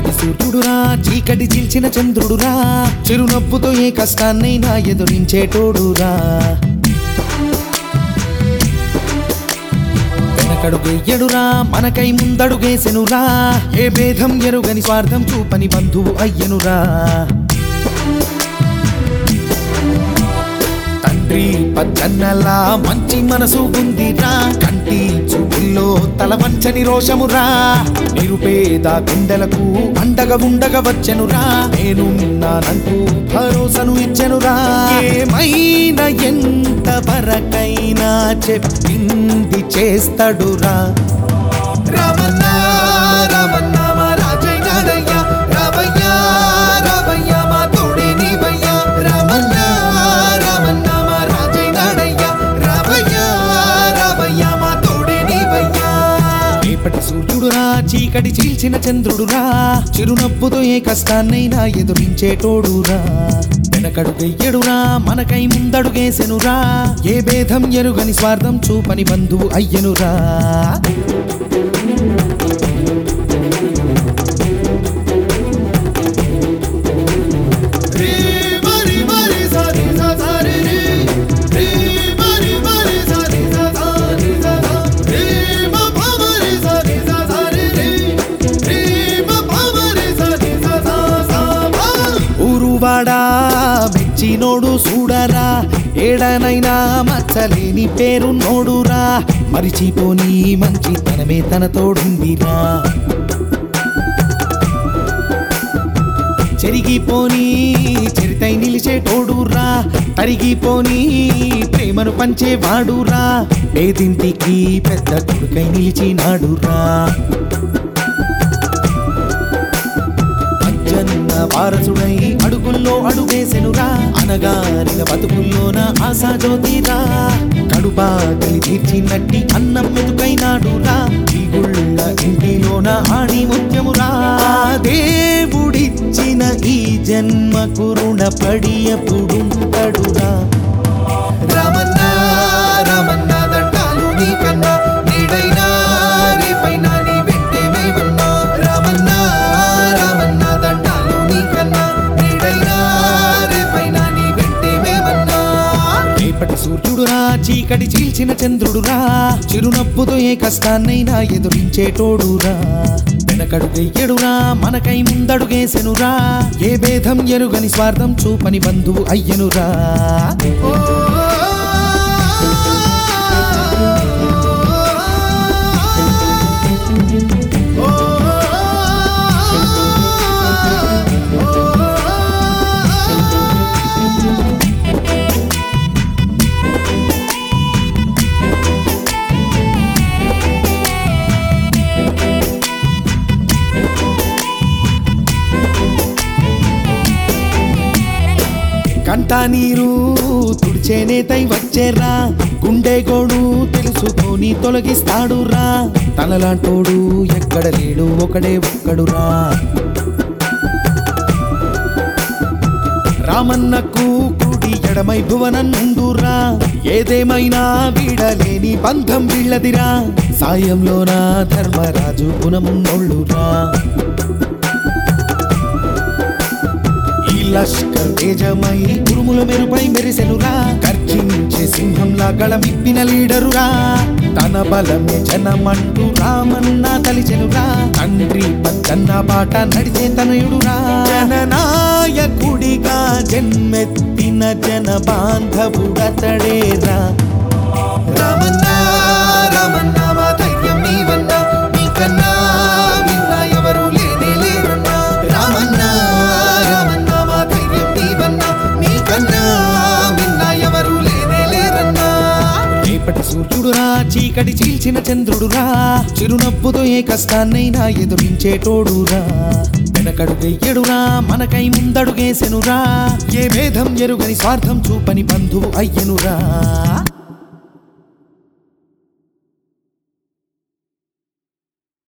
రేపటి సూర్యుడురా చీకటి చీల్చిన చంద్రుడురా చిరునవ్వుతో ఏ కష్టాన్నైనా ఎదురించేటోడురా వెనకడుగెయ్యడురా మనకై ముందడుగేసెనురా ఏ భేదం ఎరుగని స్వార్థం చూపని బంధువు అయ్యనురా తండ్రి పచ్చన్నలా మంచి మనసు ఉందిరా కంటి చూపుల్లో తల వంచని రోషమురా నిరుపేద గుండెలకు అండగా ఉండగా వచ్చెనురా నేను నానంటూ భరోసను ఇచ్చెనురా ఏమైనా ఎంత వరకైనా చెప్పింది చేస్తాడురా రామన్న రామన్న మా రాజయ్యాడయ్యా రామయ్య రామయ్య మా తోడే నీవయ్యా రామన్న రామన్న మా రాజయ్యాడయ్యా రామయ్య రామయ్య మా తోడే నీవయ్యా రేపటి సూర్యుడురా చీకటి చీల్చిన చంద్రుడురా చిరునవ్వుతో ఏ కష్టాన్నైనా ఎదురించేటోడురా వెనకడు వెయ్యడురా మనకై ముందడుగేసెనురా ఏ భేదం ఎరుగని స్వార్థం చూపని బంధువు అయ్యనురా ఊరువాడా మెచ్చినోడు చూడరా ఏడనైనా మచ్చలేని పేరు నోడురా మరిచిపోని మంచితనమే తన తోడుందిరా చెరిగిపోని చరితై నిలిచేటోడురా తరిగిపోని ప్రేమను పంచేవాడురా పేదింటికి పెద్ద కొడుకై నిలిచినాడురా అజ్జన్న వారసుడై అడుగుల్లో అడుగేసెనురా అనగారిన బతుకుల్లోన ఆశాజ్యోతిరా కడుపాకలి తీర్చినట్టి అన్నం మెతుకైనాడురా ఈ గుళ్ళ ఇంటిలోన ఆణి ముత్యమురా ఆ దేవుడిచ్చిన ఈ జన్మకు రుణపడి ఎప్పుడుంటడురా రామన్న రామన్న దండాలు నీకన్నా నీడైనా రేపైనా నీ వెంటే మేమన్నా రామన్న రామన్న దండాలు నీకన్నా నీడైనా రేపైనా నీ వెంటే మేమన్నా రేపటి సూర్యుడురా చీకటి చీల్చిన చంద్రుడురా చిరునవ్వుతో ఏ కష్టాన్నైనా ఎదురించేటోడురా వెనకడు వెయ్యడురా మనకై ముందడుగేసెనురా ఏ భేదం ఎరుగని స్వార్థం చూపని బంధువు అయ్యనురా కంటా నీరు తుడిచే నేతై వచ్చేరా గుండె గోడు తెలుసుకొని తొలగిస్తాడురా తనలాంటోడు ఎక్కడ లేడు ఒకడే ఒక్కడురా రామన్నకు కుడి ఎడమై భువనన్నుండురా ఏదేమైనా వీడలేని బంధం వీళ్ళదిరా సాయంలోన ధర్మరాజు గుణమున్నోళ్ళురా ఈ లష్కర్ తేజమై ఉరుముల మెరుపై మెరిసెనురా గర్జించే సింహంలా గళమిప్పిన లీడరురా తన బలమే జనమంటూ రామన్న తలిచెనురా తండ్రి పచ్చన్న బాట నడిచే తనయుడురా జననాయకుడిగా జన్మెత్తిన జన బాంధవుడతడేరా రామన్న రామన్న మా ధైర్యం నీవన్నా నీకన్నా విన్నా ఎవరు లేనే లేరన్నా రామన్న రామన్న మా ధైర్యం నీవన్నా నీకన్నా విన్నా ఎవరు లేనే లేరన్నా రేపటి సూర్యుడురా చీకటి చీల్చిన చంద్రుడురా చిరునవ్వుతో ఏ కష్టాన్నైనా ఎదురించేటోడురా వెనకడు వెయ్యడురా మనకై ముందడుగేసెనురా ఏ భేదం ఎరుగని స్వార్థం చూపని బంధువు అయ్యనురా